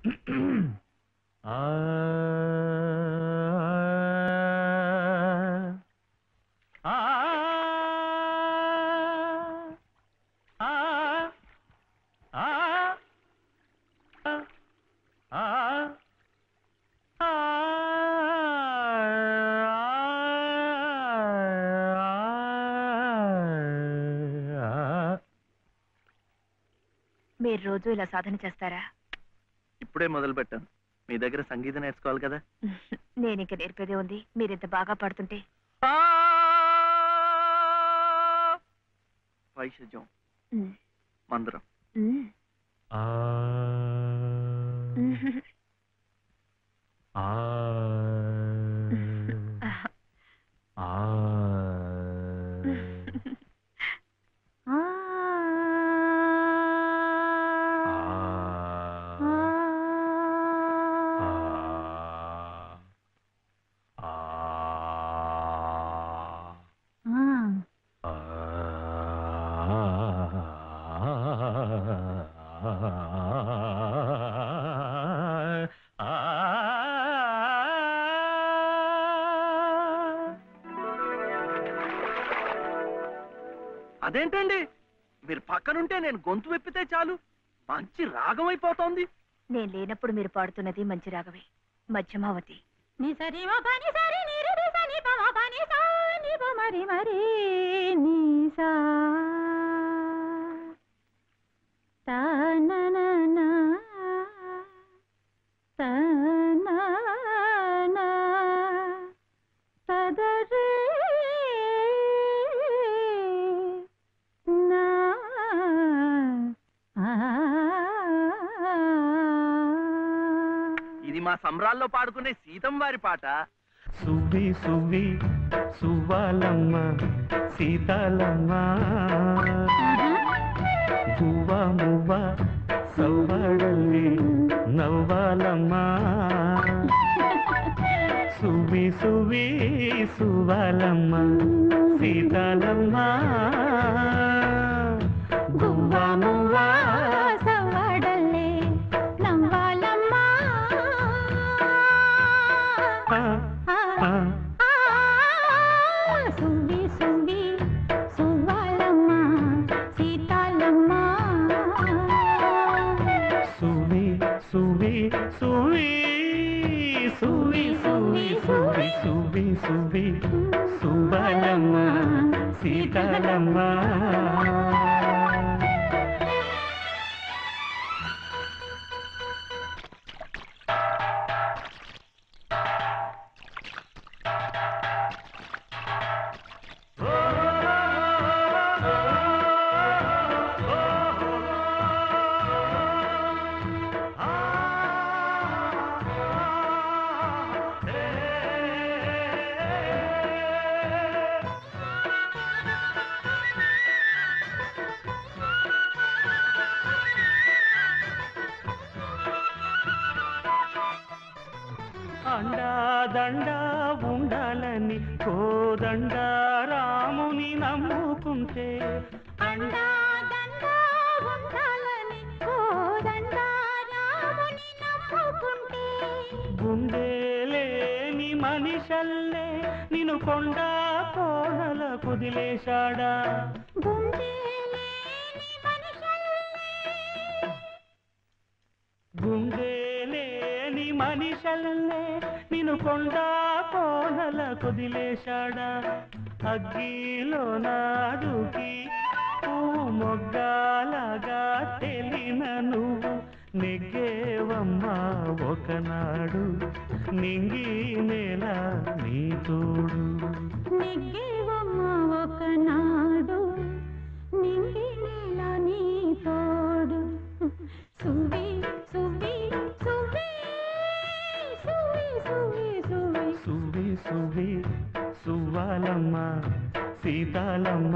ఆ ఆ ఆ ఆ ఆ మీరు రోజు ఇలా సాధన చేస్తారా ఇప్పుడే మొదలు పెట్టాను మీ దగ్గర సంగీతం నేర్చుకోవాలి కదా నేను ఇంక నేర్పేదే ఉంది మీరు ఇంత బాగా పాడుతుంటే వైషజ్యం ఉమ్, మందరం ఉమ్, ఆ ఉమ్. ఆ ఆ ఆ, అదేంటండి మీరు పక్కనుంటే నేను గొంతు వెప్పితే చాలు మంచి రాగం అయిపోతోంది నేను లేనప్పుడు మీరు పాడుతున్నది మంచి రాగవే మధ్యమావతి ని సరి మ పని సరి ని రి రి స ని ప మ ప ని సా ని ప మరి మరి ని సా త న న న త న న ప ద రే నా ఆ ఇది మా సంబరాల్లో పాడుకునే సీతం వారి పాట సువ్వి సువ్వి సువ్వాలమ్మ సీతాలమ్మ గువ్వ మువ్వ సవ్వడల్లి నవ్వాలమ్మ సువ్వి సువ్వి సువ్వాలమ్మ సీతాలమ్మ గువ్వ మువ్వ సవడలే నవ్వాలమ్మా ఆ, ఆ. సువ్వి సువ్వి సువ్వాలమ్మ సీతాలమ్మ సువి సువి సువి సువి సువి సువి సువి సువి సుబలమ్మ సీతాలమ్మ అండా దండా ఉండాలని కోదండ రాముని నమ్ముకుంటే అండా దండా ఉండాలని కోదండా రాముని నమ్ముకుంటే గుండె లేని మనిషల్లే నిన్ను కొండ కోనల కుదిలేశాడా గుండె లేని మనుషుల్ని గుండె లేని మనిషల్లే నిన్ను కొండ కోనల కుదిలేశాడా అగ్గిలో నాదుకి పువ్వు మొగ్గాలగా తెలిన నువ్వు నెగ్గేవమ్మా ఒకనాడు నింగి నేల నీ తోడు నెగ్గేవమ్మ ఒకనాడు నింగి నేల నీ తోడు సువి సువి సువి సువి సువి సువి సువి సువి సువ్వాలమ్మ సీతాలమ్మ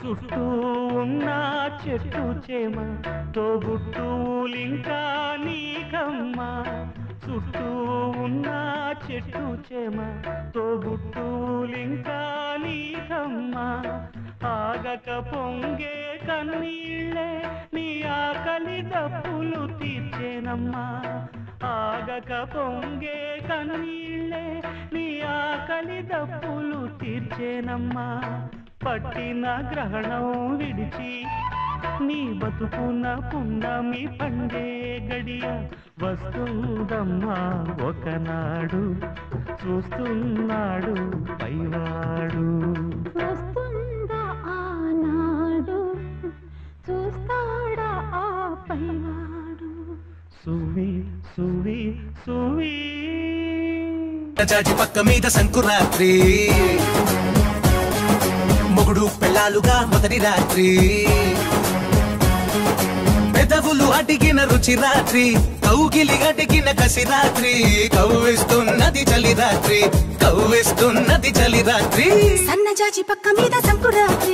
చుట్టూ ఉన్న చెట్టు చేమ తోబుట్టులింకా నీకమ్మా చుట్టూ ఉన్న చెట్టు చేమ తోబుట్టులింకా నీకమ్మా ఆగక పొంగే కన్నీళ్ళే నీ ఆకలి దప్పులు తీర్చేనమ్మా ఆగక పొంగే కన్నీళ్ళే నీ ఆకలి దప్పులు తీర్చేనమ్మా పట్టిన గ్రహణం విడిచి నీ బతుకున పుండమి పండే గడియ వస్తుందమ్మా ఒకనాడు చూస్తున్నాడు పైవాడు వస్తుందా ఆనాడు చూస్తాడా ఆ పైవాడు సువి సువి సువి జాజి పక్క మీద సంకురాత్రి మొగుడు పెళ్ళాలుగా మొదటి రాత్రి పెదవులు అడిగిన రుచి రాత్రి కౌగిలి అడిగిన కసి రాత్రి కవ్విస్తున్నది చలి రాత్రి కవ్విస్తున్నది చలి రాత్రి సన్నజాజి పక్క మీద సంకురాత్రి